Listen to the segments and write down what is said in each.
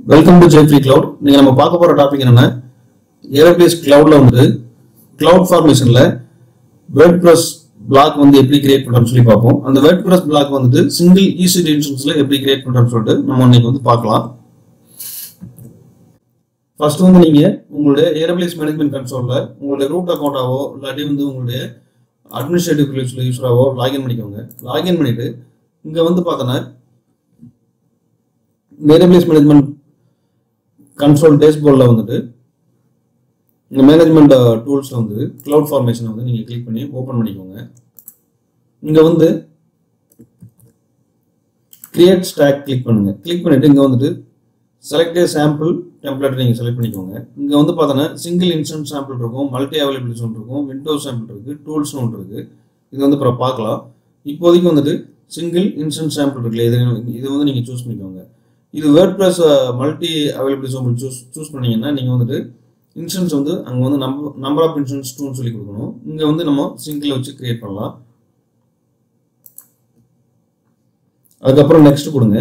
welcome to ஜெய்ஃப்ரீ cloud நீங்கள் நம்ம பார்க்க போகிற டாபிக் என்னன்னா ஏரோபிளேஸ் கிளவுட்ல வந்து கிளவுட் ஃபார்மேஷனில் வேர்ட் ப்ரெஸ் பிளாக் வந்து எப்படி கிரியேட் பண்ணுறோம்னு சொல்லி பார்ப்போம் அந்த வேர்ட் ப்ரெஸ் பிளாக் வந்துட்டு சிங்கிள் ஈஸி டிவிஷன்ஸில் எப்படி கிரியேட் பண்ணுறோம்னு சொல்லிட்டு நம்ம இன்னைக்கு வந்து பார்க்கலாம் ஃபர்ஸ்ட் வந்து நீங்கள் உங்களுடைய ஏரோபிளேஸ் மேனேஜ்மெண்ட் கன்சோலில் உங்களுடைய ரூட் அக்கௌண்ட்டாவோ இல்லாட்டி வந்து உங்களுடைய அட்மினிஸ்ட்ரேட்டிவ் ரிலேஷன் யூஸராவோ லாகின் பண்ணிக்கோங்க லாகின் பண்ணிட்டு இங்கே வந்து பார்த்தோன்னா டேட்டாபேஸ் மேனேஜ்மெண்ட் கன்சோல் டேஷ்போர்டில் வந்துட்டு இந்த மேனேஜ்மெண்ட் டூல்ஸில் வந்து க்ளவுட் ஃபார்மேஷனை வந்து நீங்கள் கிளிக் பண்ணி ஓப்பன் பண்ணிக்கோங்க இங்கே வந்து கிரியேட் ஸ்டாக் கிளிக் பண்ணுங்க கிளிக் பண்ணிட்டு இங்கே வந்துட்டு செலக்டே சாம்பிள் டெம்ப்ளேட் நீங்கள் செலக்ட் பண்ணிக்கோங்க இங்கே வந்து பார்த்தோன்னா சிங்கிள் இன்ஸ்டன்ட் சாம்பிள் இருக்கும் மல்டி அவைலபிலிட்டிஸ் ஒன்று இருக்கும் விண்டோஸ் சாம்பிள் இருக்குது டூல்ஸ்னு ஒன்று இருக்குது இது வந்து அப்புறம் பார்க்கலாம் இப்போதைக்கு வந்துட்டு சிங்கிள் இன்ஸ்டன்ட் சாம்பிள் இருக்குல்ல இது இது வந்து நீங்கள் சூஸ் பண்ணிக்கோங்க இது வேர்ட் ப்ளஸ் மல்டி அவைலபிலிட்டிஸ் உங்களுக்கு சூஸ் சூஸ் பண்ணீங்கன்னா நீங்கள் வந்துட்டு இன்சூரன்ஸ் வந்து அங்கே வந்து நம்பர் நம்பர் ஆஃப் இன்சூரன்ஸ் டூன்னு சொல்லி கொடுக்கணும் இங்கே வந்து நம்ம சிங்கிள் வச்சு கிரியேட் பண்ணலாம் அதுக்கப்புறம் நெக்ஸ்ட் கொடுங்க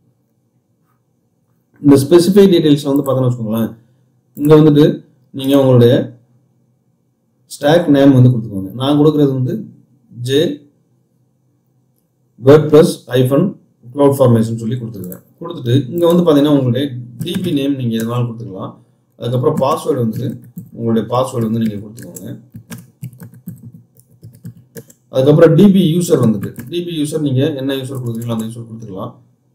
இந்த ஸ்பெசிஃபை டீடைல்ஸ் வந்து பார்த்தோன்னு வச்சுக்கோங்களேன் இங்கே வந்துட்டு நீங்கள் உங்களுடைய ஸ்டாக் நேம் வந்து கொடுத்துக்கோங்க நான் கொடுக்குறது வந்து J WordPress hyphen cloud formation சொல்லி கொடுத்துருக்கேன் கொடுத்துட்டு இங்கே வந்து பார்த்தீங்கன்னா உங்களுடைய டிபி நேம் நீங்கள் எதனாலும் கொடுத்துக்கலாம் அதுக்கப்புறம் பாஸ்வேர்டு வந்து உங்களுடைய பாஸ்வேர்டு வந்து நீங்கள் கொடுத்துக்கோங்க அதுக்கப்புறம் டிபி யூசர் வந்துட்டு டிபி யூசர் நீங்கள் என்ன யூசர் கொடுக்குறீங்களோ அந்த யூசர் கொடுத்துக்கலாம்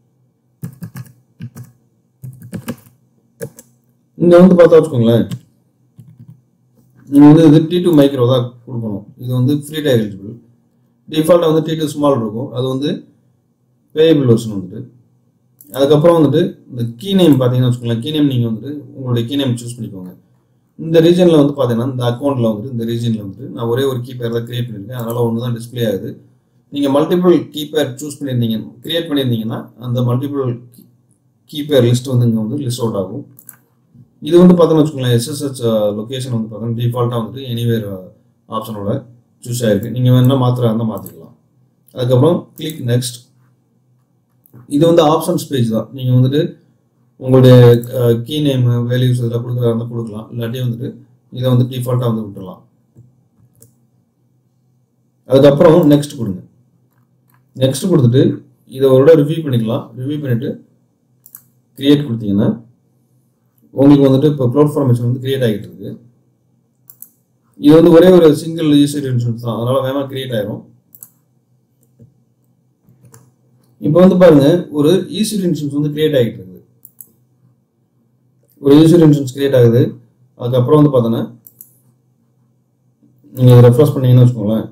இங்கே வந்து பார்த்தா வச்சுக்கோங்களேன் நீங்கள் வந்து இது டி டூ மைக்ரோ தான் கொடுக்கணும் இது வந்து ஃப்ரீ டை எலிஜிபிள் டிஃபால்ட்டாக வந்து டி டூ ஸ்மால் இருக்கும் அது வந்து பேயபிள் வெர்ஷன் வந்துட்டு அதுக்கப்புறம் வந்துட்டு இந்த கீ நேம் பார்த்தீங்கன்னா வச்சுக்கோங்களேன் கீ நேம் நீங்கள் வந்துட்டு உங்களுடைய கீ நேம் சூஸ் பண்ணிக்கோங்க இந்த ரீஜனில் வந்து பார்த்தீங்கன்னா இந்த அக்கௌண்ட்டில் வந்துட்டு இந்த ரீஜனில் வந்துட்டு நான் ஒரே ஒரு கீ பேர் தான் கிரியேட் பண்ணியிருக்கேன் அதனால் ஒன்று தான் டிஸ்பிளே ஆகுது நீங்கள் மல்டிபிள் கீ பேர் சூஸ் பண்ணியிருந்தீங்க கிரியேட் பண்ணியிருந்தீங்கன்னா அந்த மல்டிபிள் கீ பேர் லிஸ்ட் வந்து இங்கே வந்து லிஸ்ட் அவுட் ஆகும் இது வந்து பார்த்தோன்னு வச்சுக்கோங்களேன் எஸ்எஸ்ஹெச் லொக்கேஷன் வந்து பார்த்தோன்னா டிஃபால்ட்டாக வந்துட்டு எனிவேர் ஆப்ஷனோட சூஸ் ஆகிருக்கு நீங்கள் வேணால் மாத்திரம் இருந்தால் மாற்றிக்கலாம் அதுக்கப்புறம் கிளிக் நெக்ஸ்ட் இது வந்து ஆப்ஷன்ஸ் பேஜ் தான் நீங்கள் வந்துட்டு உங்களுடைய கீ நேம் வேல்யூஸ் இதில் கொடுக்குறதா இருந்தால் கொடுக்கலாம் இல்லாட்டி வந்துட்டு இதை வந்து டிஃபால்ட்டாக வந்து விட்டுடலாம் அதுக்கப்புறம் நெக்ஸ்ட் கொடுங்க நெக்ஸ்ட் கொடுத்துட்டு இதை ஒரு ரிவ்யூ பண்ணிக்கலாம் ரிவ்யூ பண்ணிவிட்டு கிரியேட் கொடுத்தீங்கன்னா உங்களுக்கு வந்துட்டு இப்போ க்ளவுட் ஃபார்மேஷன் வந்து கிரியேட் ஆகிட்டு இருக்கு இது வந்து ஒரே ஒரு சிங்கிள் யூசர் இன்சூரன்ஸ் தான் அதனால வேகமாக கிரியேட் ஆயிரும் இப்போ வந்து பாருங்க ஒரு ஈஸி இன்சூரன்ஸ் வந்து கிரியேட் ஆகிட்டு இருக்குது ஒரு யூசர் இன்சூரன்ஸ் கிரியேட் ஆகுது அதுக்கப்புறம் வந்து பார்த்தோன்னா நீங்கள் ரெஃப்ரெஷ் பண்ணீங்கன்னு வச்சுக்கோங்களேன்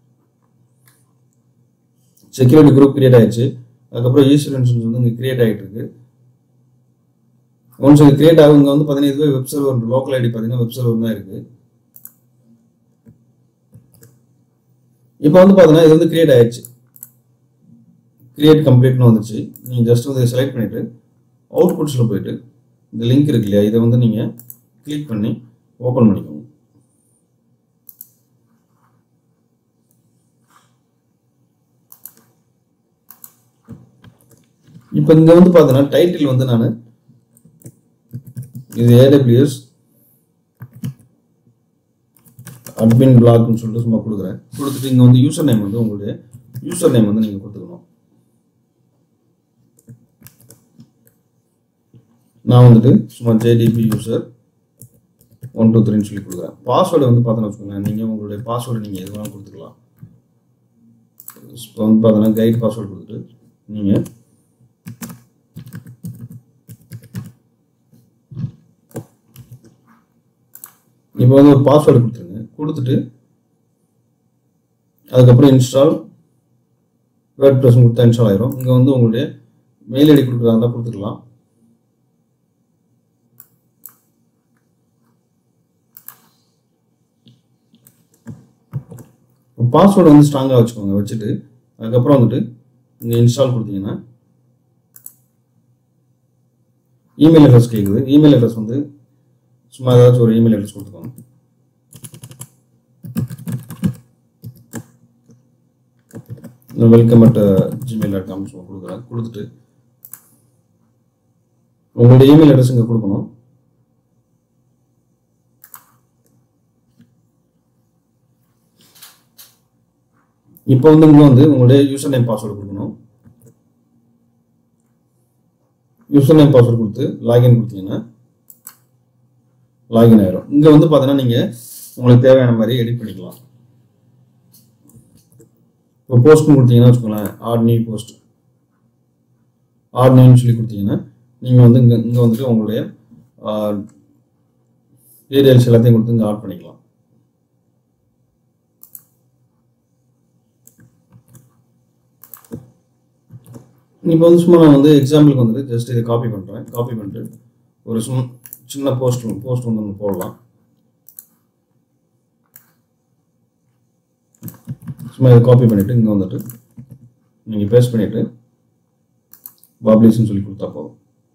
செக்யூரிட்டி குரூப் கிரியேட் ஆயிடுச்சு அதுக்கப்புறம் யூசர் இன்சூரன்ஸ் வந்து இங்கே கிரியேட் ஆகிட்டு இருக்கு ஒன்ஸ் இது கிரியேட் ஆகும் இங்கே வந்து பார்த்தீங்கன்னா இதுவே வெப் சர்வர் லோக்கல் ஐடி பார்த்தீங்கன்னா வெப் சர்வர் தான் இருக்குது இப்போ வந்து பார்த்தீங்கன்னா இது வந்து கிரியேட் ஆயிடுச்சு கிரியேட் கம்ப்ளீட்னு வந்துச்சு நீங்கள் ஜஸ்ட் வந்து செலக்ட் பண்ணிவிட்டு அவுட்புட்ஸில் போயிட்டு இந்த லிங்க் இருக்கு இல்லையா இதை வந்து நீங்கள் கிளிக் பண்ணி ஓப்பன் பண்ணிக்கோங்க இப்போ இங்கே வந்து பார்த்தீங்கன்னா டைட்டில் வந்து நான் இது ஏடபிள்யூஎஸ் அட்மின் பிளாக்னு சொல்லிட்டு சும்மா கொடுக்குறேன் கொடுத்துட்டு இங்கே வந்து யூசர் நேம் வந்து உங்களுடைய யூசர் நேம் வந்து நீங்கள் கொடுத்துக்கணும் நான் வந்துட்டு சும்மா ஜேடிபி யூசர் ஒன் டூ த்ரீன்னு சொல்லி கொடுக்குறேன் பாஸ்வேர்டு வந்து பார்த்தோன்னு வச்சுக்கோங்களேன் நீங்கள் உங்களுடைய பாஸ்வேர்டு நீங்கள் எது வேணாலும் கொடுத்துக்கலாம் இப்போ வந்து பார்த்தோன்னா கைட் பாஸ்வேர்டு கொடுத்துட்டு நீங்கள் இப்போ வந்து ஒரு பாஸ்வேர்டு கொடுத்துருங்க கொடுத்துட்டு அதுக்கப்புறம் இன்ஸ்டால் வேர்ட் ப்ரெஸ் கொடுத்தா இன்ஸ்டால் ஆயிரும் இங்கே வந்து உங்களுடைய மெயில் ஐடி கொடுக்குறதா இருந்தால் கொடுத்துக்கலாம் பாஸ்வேர்டு வந்து ஸ்ட்ராங்காக வச்சுக்கோங்க வச்சுட்டு அதுக்கப்புறம் வந்துட்டு இங்கே இன்ஸ்டால் கொடுத்தீங்கன்னா இமெயில் அட்ரஸ் கேட்குது இமெயில் அட்ரஸ் வந்து சும்மா ஏதாச்சும் ஒரு இமெயில் அட்ரஸ் கொடுத்துக்கோங்க welcome at Gmail dot com சும்மா கொடுக்குறேன் கொடுத்துட்டு உங்களுடைய இமெயில் அட்ரஸ் இங்கே கொடுக்கணும் இப்போ வந்து இங்கே வந்து உங்களுடைய யூசர் நேம் பாஸ்வேர்டு கொடுக்கணும் யூசர் நேம் பாஸ்வேர்டு கொடுத்து லாகின் கொடுத்தீங்கன்னா லாகின் ஆயிரும் இங்கே வந்து பார்த்தீங்கன்னா நீங்கள் உங்களுக்கு தேவையான மாதிரி எடிட் பண்ணிக்கலாம் இப்போ போஸ்ட்னு கொடுத்தீங்கன்னா வச்சுக்கோங்களேன் ஆட் நியூ போஸ்ட் ஆட் நியூன்னு சொல்லி கொடுத்தீங்கன்னா நீங்கள் வந்து இங்கே இங்கே வந்துட்டு உங்களுடைய டீடைல்ஸ் எல்லாத்தையும் கொடுத்து இங்கே ஆட் பண்ணிக்கலாம் இப்போ வந்து சும்மா நான் வந்து எக்ஸாம்பிளுக்கு வந்துட்டு ஜஸ்ட் இதை காப்பி பண்ணுறேன் காப்பி பண்ணிட்டு ஒரு சும் சின்ன போஸ்ட் போஸ்ட் வந்து ஒன்று போடலாம் சும்மா இதை காப்பி பண்ணிவிட்டு இங்கே வந்துட்டு நீங்கள் பேஸ்ட் பண்ணிவிட்டு பப்ளிஷ்னு சொல்லி கொடுத்தா போதும்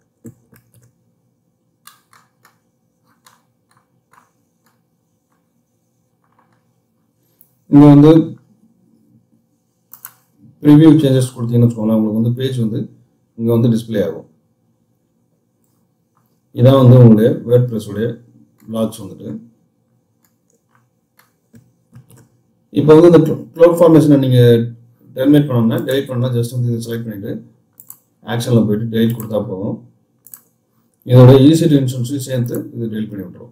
இங்கே வந்து ப்ரிவியூ சேஞ்சஸ் கொடுத்தீங்கன்னு வச்சுக்கோங்களேன் உங்களுக்கு வந்து பேஜ் வந்து இங்கே வந்து டிஸ்ப்ளே ஆகும் இதான் வந்து உங்களுடைய வேர்ட் ப்ரெஸ்ஸுடைய லாக்ஸ் வந்துட்டு இப்போ வந்து இந்த க்ளவுட் ஃபார்மேஷனை நீங்கள் டெர்மினேட் பண்ணணும்னா டெலிட் பண்ணால் ஜஸ்ட் வந்து இதை செலக்ட் பண்ணிவிட்டு ஆக்ஷனில் போயிட்டு டெலிட் கொடுத்தா போதும் இதோட ஈஸி டு இன்சூரன்ஸையும் சேர்த்து இது டெலிட் பண்ணி விட்டுரும்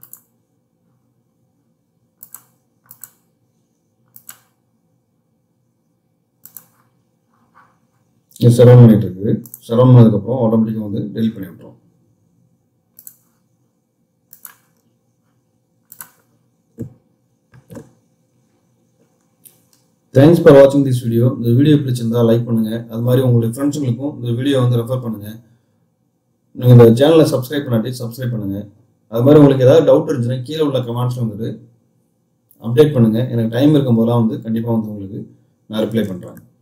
இது சரௌண்ட் பண்ணிட்டு இருக்குது சரௌண்ட் பண்ணதுக்கப்புறம் ஆட்டோமேட்டிக்காக வந்து டெலிட் பண்ணி விட்டுரும் தேங்க்ஸ் ஃபார் வாட்சிங் திஸ் வீடியோ இந்த வீடியோ பிடிச்சிருந்தா லைக் பண்ணுங்கள் அது மாதிரி உங்களுடைய ஃப்ரெண்ட்ஸுங்களுக்கும் இந்த வீடியோ வந்து ரெஃபர் பண்ணுங்கள் நீங்கள் இந்த சேனலை சப்ஸ்கிரைப் பண்ணாட்டி சப்ஸ்கிரைப் பண்ணுங்கள் அது மாதிரி உங்களுக்கு ஏதாவது டவுட் இருந்துச்சுன்னா கீழே உள்ள கமெண்ட்ஸில் வந்துட்டு அப்டேட் பண்ணுங்கள் எனக்கு டைம் இருக்கும் போதெல்லாம் வந்து கண்டிப்பாக வந்து உங்களுக்கு நான் ரிப்ளை பண்ணுறேன்